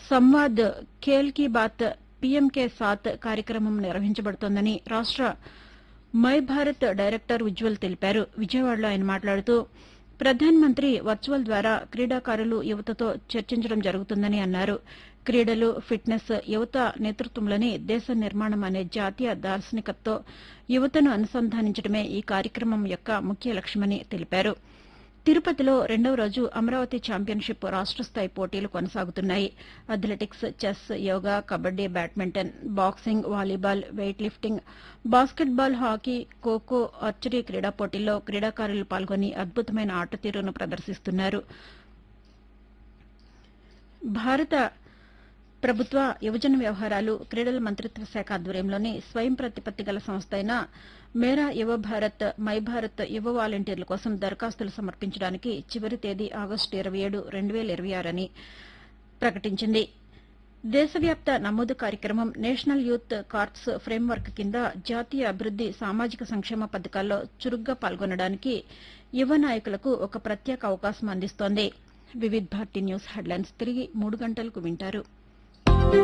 సంవాద్ ఖేల్ కీ బాత్ పీఎంకే సాత్ కార్యక్రమం నిర్వహించబడుతోందని రాష్ట మై భారత్ డైరెక్టర్ ఉజ్వల్ తెలిపారు విజయవాడలో ఆయన మాట్లాడుతూ ప్రధాన మంత్రి వర్చువల్ ద్వారా క్రీడాకారులు యువతతో చర్చించడం జరుగుతుందని అన్నారు క్రీడలు ఫిట్నెస్ యువత నేతృత్వంలోని దేశ నిర్మాణం అనే జాతీయ దార్శనికతతో యువతను అనుసంధానించడమే ఈ కార్యక్రమం యొక్క ముఖ్య లక్ష్యమని తెలిపారు తిరుపతిలో రెండవ రోజు అమరావతి ఛాంపియన్షిప్ రాష్ట స్థాయి పోటీలు కొనసాగుతున్నాయి athletics chess yoga kabaddi badminton boxing volleyball weight lifting basketball hockey kho kho archery క్రీడా పోటీల్లో క్రీడాకారులు పాల్గొని అద్భుతమైన ఆటతీరును ప్రదర్శిస్తున్నారు భారత ప్రభుత్వ యువజన వ్యవహారాలు క్రీడల మంత్రిత్వ శాఖ ఆధ్వర్యంలోని స్వయం ప్రతిపత్తి గల సంస్థ అయిన మేరా యువ భారత్ మై భారత్ యువ వాలంటీర్ల కోసం దరఖాస్తులు సమర్పించడానికి చివరి తేదీ ఆగస్టు ఇరవై ఏడు రెండు వేల ఇరవై ఆరు అని ప్రకటించింది దేశవ్యాప్త నమోదు కార్యక్రమం నేషనల్ యూత్ కార్ప్స్ ఫ్రేమ్వర్క్ కింద జాతీయ అభివృద్ది సామాజిక సంక్షేమ పథకాల్లో చురుగ్గా పాల్గొనడానికి యువ నాయకులకు ఒక ప్రత్యేక అవకాశం అందిస్తోంది వివిధ్ భారతి న్యూస్ హెడ్లైన్స్ తిరిగి మూడు గంటలకు వింటారు